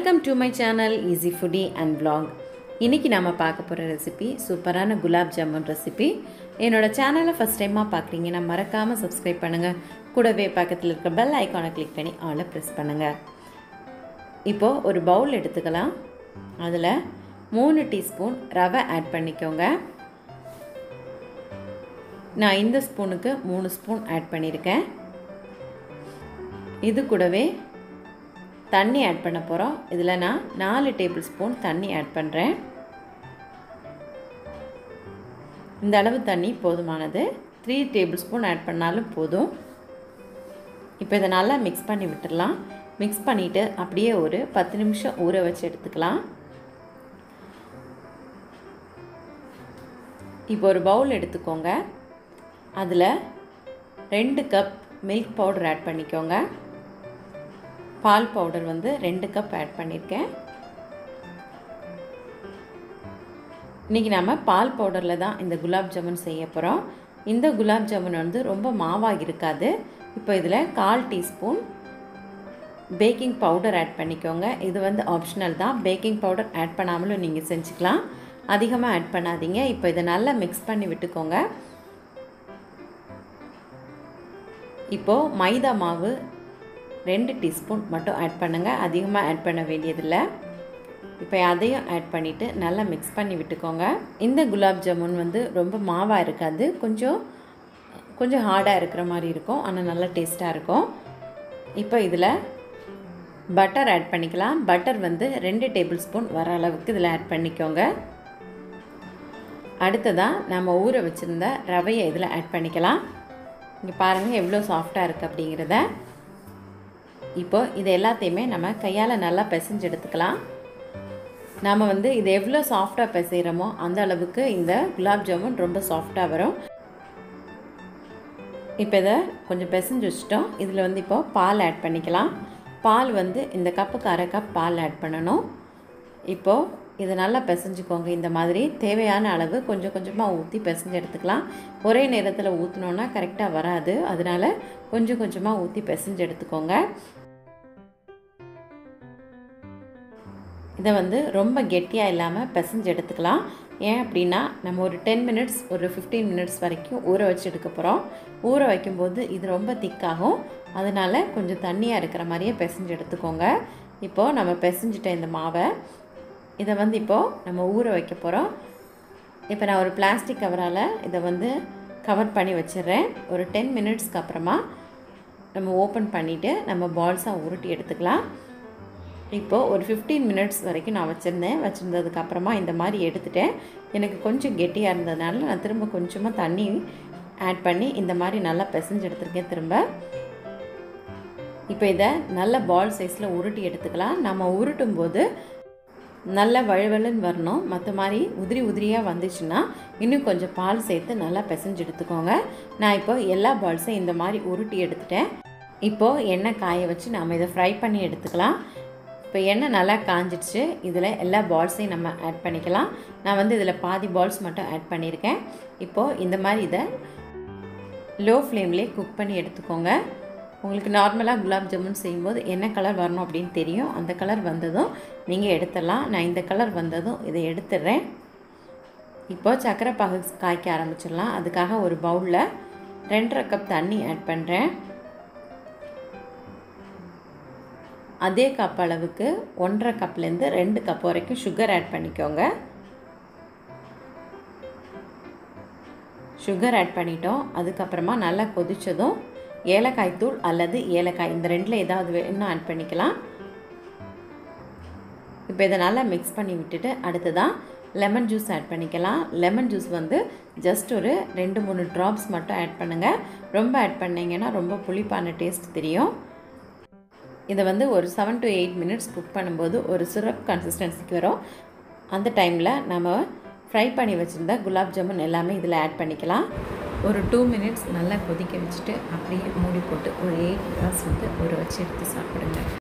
welcome to my channel easy foodie and vlog இன்றைக்கி நாம் பார்க்க போகிற ரெசிபி சூப்பரான குலாப் ஜாமுன் ரெசிபி என்னோட சேனலை ஃபஸ்ட் டைமாக பார்க்குறீங்கன்னா மறக்காமல் சப்ஸ்கிரைப் பண்ணுங்கள் கூடவே பக்கத்தில் இருக்க பெல் ஐக்கானை கிளிக் பண்ணி ஆளை ப்ரெஸ் பண்ணுங்கள் இப்போது ஒரு பவுல் எடுத்துக்கலாம் அதில் மூணு டீஸ்பூன் ரவை ஆட் பண்ணிக்கோங்க நான் இந்த ஸ்பூனுக்கு மூணு ஸ்பூன் ஆட் பண்ணியிருக்கேன் இது கூடவே தண்ணி ஆட் பண்ண போகிறோம் இதில் நான் நாலு டேபிள் ஸ்பூன் தண்ணி ஆட் பண்ணுறேன் இந்த அளவு தண்ணி போதுமானது த்ரீ டேபிள் ஸ்பூன் ஆட் பண்ணாலும் போதும் இப்போ இதை நல்லா மிக்ஸ் பண்ணி விட்டுடலாம் மிக்ஸ் பண்ணிவிட்டு அப்படியே ஒரு பத்து நிமிஷம் ஊற வச்சு எடுத்துக்கலாம் இப்போ ஒரு பவுல் எடுத்துக்கோங்க அதில் ரெண்டு கப் மில்க் பவுடர் ஆட் பண்ணிக்கோங்க பால் பவுடர் வந்து ரெண்டு கப் ஆட் பண்ணியிருக்கேன் இன்றைக்கி நம்ம பால் பவுடரில் தான் இந்த குலாப் ஜாமுன் செய்ய போகிறோம் இந்த குலாப் ஜாமுன் வந்து ரொம்ப மாவாக இருக்காது இப்போ இதில் கால் டீஸ்பூன் பேக்கிங் பவுடர் ஆட் பண்ணிக்கோங்க இது வந்து ஆப்ஷனல் தான் பேக்கிங் பவுடர் ஆட் பண்ணாமலும் நீங்கள் செஞ்சுக்கலாம் அதிகமாக ஆட் பண்ணாதீங்க இப்போ இதை நல்லா மிக்ஸ் பண்ணி விட்டுக்கோங்க இப்போது மைதா மாவு ரெண்டு டீஸ்பூன் மட்டும் ஆட் பண்ணுங்கள் அதிகமாக ஆட் பண்ண வேண்டியதில்லை இப்போ அதையும் ஆட் பண்ணிவிட்டு நல்லா மிக்ஸ் பண்ணி விட்டுக்கோங்க இந்த குலாப் ஜாமுன் வந்து ரொம்ப மாவாக இருக்காது கொஞ்சம் கொஞ்சம் ஹார்டாக இருக்கிற மாதிரி இருக்கும் ஆனால் நல்லா டேஸ்ட்டாக இருக்கும் இப்போ இதில் பட்டர் ஆட் பண்ணிக்கலாம் பட்டர் வந்து ரெண்டு டேபிள் ஸ்பூன் வர அளவுக்கு இதில் ஆட் பண்ணிக்கோங்க அடுத்ததாக நம்ம ஊற வச்சுருந்த ரவையை இதில் ஆட் பண்ணிக்கலாம் இங்கே பாருங்கள் எவ்வளோ சாஃப்டாக இருக்குது அப்படிங்கிறத இப்போ இது எல்லாத்தையுமே நம்ம கையால் நல்லா பிசைஞ்சு எடுத்துக்கலாம் நாம் வந்து இது எவ்வளோ சாஃப்டாக பிசைகிறோமோ அந்த அளவுக்கு இந்த குலாப் ஜாமுன் ரொம்ப சாஃப்டாக வரும் இப்போ இதை கொஞ்சம் பிசைஞ்சு வச்சுட்டோம் இதில் வந்து இப்போது பால் ஆட் பண்ணிக்கலாம் பால் வந்து இந்த கப்புக்கு அரை கப் பால் ஆட் பண்ணணும் இப்போது இதை நல்லா பிசைஞ்சுக்கோங்க இந்த மாதிரி தேவையான அளவு கொஞ்சம் கொஞ்சமாக ஊற்றி பிசைஞ்சு எடுத்துக்கலாம் ஒரே நேரத்தில் ஊற்றினோன்னா கரெக்டாக வராது அதனால் கொஞ்சம் கொஞ்சமாக ஊற்றி பிசைஞ்சு எடுத்துக்கோங்க இதை வந்து ரொம்ப கெட்டியாக இல்லாமல் பிசைஞ்சு எடுத்துக்கலாம் ஏன் அப்படின்னா நம்ம ஒரு டென் மினிட்ஸ் ஒரு ஃபிஃப்டீன் மினிட்ஸ் வரைக்கும் ஊற வச்சு எடுக்க போகிறோம் ஊற வைக்கும்போது இது ரொம்ப திக்காகும் அதனால் கொஞ்சம் தண்ணியாக இருக்கிற மாதிரியே பிசைஞ்சு எடுத்துக்கோங்க இப்போது நம்ம பிசைஞ்சிட்ட இந்த மாவை இதை வந்து இப்போது நம்ம ஊற வைக்க போகிறோம் இப்போ நான் ஒரு பிளாஸ்டிக் கவரால் இதை வந்து கவர் பண்ணி வச்சிடுறேன் ஒரு டென் மினிட்ஸ்க்கு அப்புறமா நம்ம ஓப்பன் பண்ணிவிட்டு நம்ம பால்ஸாக உருட்டி எடுத்துக்கலாம் இப்போது ஒரு ஃபிஃப்டீன் மினிட்ஸ் வரைக்கும் நான் வச்சுருந்தேன் வச்சுருந்ததுக்கப்புறமா இந்த மாதிரி எடுத்துட்டேன் எனக்கு கொஞ்சம் கெட்டியாக இருந்ததுனால நான் திரும்ப கொஞ்சமாக தண்ணி ஆட் பண்ணி இந்த மாதிரி நல்லா பிசைஞ்சு எடுத்துருக்கேன் திரும்ப இப்போ இதை நல்ல பால் சைஸில் உருட்டி எடுத்துக்கலாம் நம்ம உருட்டும் போது நல்ல வழுவழுன்னு வரணும் மற்ற மாதிரி உதிரி உதிரியாக வந்துச்சுன்னா இன்னும் கொஞ்சம் பால் சேர்த்து நல்லா பிசைஞ்சு எடுத்துக்கோங்க நான் இப்போ எல்லா பால்ஸையும் இந்த மாதிரி உருட்டி எடுத்துட்டேன் இப்போது எண்ணெய் காய வச்சு நாம் இதை ஃப்ரை பண்ணி எடுத்துக்கலாம் இப்போ எண்ணெய் நல்லா காஞ்சிடுச்சு இதில் எல்லா பால்ஸையும் நம்ம ஆட் பண்ணிக்கலாம் நான் வந்து இதில் பாதி பால்ஸ் மட்டும் ஆட் பண்ணியிருக்கேன் இப்போது இந்த மாதிரி இதை லோ ஃப்ளேம்லேயே குக் பண்ணி எடுத்துக்கோங்க உங்களுக்கு நார்மலாக குலாப் ஜாமுன் செய்யும்போது என்ன கலர் வரணும் அப்படின்னு தெரியும் அந்த கலர் வந்ததும் நீங்கள் எடுத்துடலாம் நான் இந்த கலர் வந்ததும் இதை எடுத்துடுறேன் இப்போது சர்க்கரை பாகு காய்க்க ஆரம்பிச்சிடலாம் அதுக்காக ஒரு பவுலில் ரெண்டரை கப் தண்ணி ஆட் பண்ணுறேன் அதே கப் அளவுக்கு ஒன்றரை கப்லேருந்து ரெண்டு கப் வரைக்கும் சுகர் ஆட் பண்ணிக்கோங்க சுகர் ஆட் பண்ணிட்டோம் அதுக்கப்புறமா நல்லா கொதித்ததும் ஏலக்காய் தூள் அல்லது ஏலக்காய் இந்த ரெண்டில் ஏதாவது வேணும் ஆட் பண்ணிக்கலாம் இப்போ இதை நல்லா மிக்ஸ் பண்ணி விட்டுட்டு அடுத்ததான் லெமன் ஜூஸ் ஆட் பண்ணிக்கலாம் லெமன் ஜூஸ் வந்து ஜஸ்ட் ஒரு ரெண்டு மூணு ட்ராப்ஸ் மட்டும் ஆட் பண்ணுங்கள் ரொம்ப ஆட் பண்ணிங்கன்னா ரொம்ப புளிப்பான டேஸ்ட் தெரியும் இதை வந்து ஒரு seven to eight minutes cook பண்ணும்போது ஒரு சிரப் கன்சிஸ்டன்சிக்கு வரும் அந்த டைமில் நம்ம ஃப்ரை பண்ணி வச்சுருந்த குலாப் ஜாமுன் எல்லாமே இதில் ஆட் பண்ணிக்கலாம் ஒரு டூ மினிட்ஸ் நல்லா கொதிக்க வச்சுட்டு அப்படியே மூடி போட்டு ஒரு எயிட் ஹவர்ஸ் வந்து ஊற வச்சு எடுத்து சாப்பிடுங்க